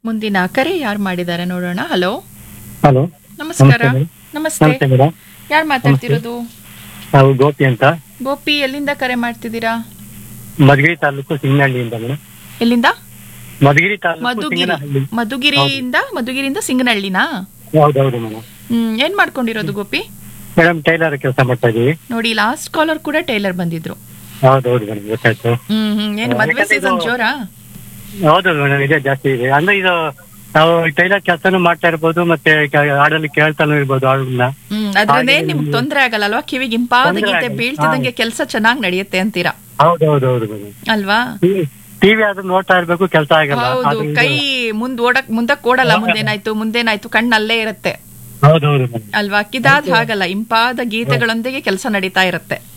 ಮುಂದಿನ ಕರೆ ಯಾರು ಮಾಡಿದ್ದಾರೆ ನೋಡೋಣ ಹಲೋ ಹಲೋ ನಮಸ್ಕಾರ ನಮಸ್ತೆ ನಮಸ್ತೆ ನಮಸ್ತೆ ಮೇಡಮ್ ಯಾರು ಮಾತಾಡ್ತಿರೋದು ನಾವು ಗೋಪಿ ಅಂತ ಗೋಪಿ ಎಲ್ಲಿಂದ ಕರೆ ಮಾಡ್ತಿದ್ದೀರಾ ಮಧುಗಿರಿ ತಾಲೂಕು ಸಿಂಗನಹಳ್ಳಿಯಿಂದ ಮೇಡಮ್ ಎಲ್ಲಿಂದ ಮಧುಗಿರಿ ತಾಲೂಕು ಮಧುಗಿರಿ ಸಿಂಗನಹಳ್ಳಿ ಮಧುಗಿರಿಯಿಂದ ಮಧುಗಿರಿಯಿಂದ ಸಿಂಗನಹಳ್ಳಿನಾ ಹೌದೌದು ಮೇಡಮ್ ಹ್ಮ್ ಏನ್ ಮಾಡ್ಕೊಂಡಿರೋದು ಗೋಪಿ ಮೇಡಮ್ ಟೈಲರ್ ಕೆಲಸ ಮಾಡ್ತಾ ಇದೀವಿ ನೋಡಿ ಲಾಸ್ಟ್ ಕಾಲರ್ ಕೂಡ ಟೈಲರ್ ಬಂದಿದ್ರು ಹೌದೌದು ಮೇಡಮ್ ಗೊತ್ತಾಯ್ತು ಹ್ಮ್ ಹ್ಮ್ ಏನ್ ಹಾ, ಮದ್ವೆ ಯಾಕಂದ್ರೆ ಸೀಸನ್ ಇದು- ಜೋರಾ ಹೌದು ಮೇಡಮ್ ಇದೇ ಜಾಸ್ತಿ ಇದೆ ಅಂದ್ರೆ ಇದು ನಾವು ಟೈಲರ್ ಕೆಲಸನೂ ಮಾಡ್ತಾ ಇರ್ಬೋದು ಮತ್ತೆ ಕ- ಹಾಡಲ್ಲಿ ಕೇಳ್ತಾನು ಇರ್ಬೋದು ಹಾಡನ್ನ ಹ್ಮ್ ಅದ್ರಿಂದ ಹಾಗೆ ನಿಮ್ಗೆ ತೊಂದ್ರೆ ಆಗಲ್ಲ ಅಲ್ವಾ ಕಿವಿಗೆ ಇಂಪಾದ ತೊಂದ್ರೆ ಗೀತೆ ಆಗಲ್ಲ. ಬೀಳ್ತಿದಂಗೆ ಕೆಲಸ ಚೆನ್ನಾಗಿ ನಡೆಯುತ್ತೆ ಅಂತೀರಾ ಹೌದೌದೌದು ಮೇಡಮ್ ಅಲ್ವಾ ಟಿವಿ ಆದ್ರೂ ನೋಡ್ತಾ ಇರ್ಬೇಕು ಕೆಲಸ ಆಗಲ್ಲ ಹೌದು ಆದ್ರಿಂದ- ಕೈ ಮುಂದ್ ಓಡಕ್ ಮುಂದಕ್ ಓಡಲ್ಲ ಮುಂದೇನಾಯ್ತು ಮುಂದೇನಾಯ್ತು ಕಣ್ಣಲ್ಲೇ ಇರುತ್ತೆ ಹೌದೌದು ಮೇಡಮ್ ಅಲ್ವಾ ಕಿದಾದ್ ಹಾಗಲ್ಲ ಇಂಪಾದ ಗೀತೆಗಳೊಂದಿಗೆ ಕೆಲಸ ನಡೀತಾ ಇರುತ್ತೆ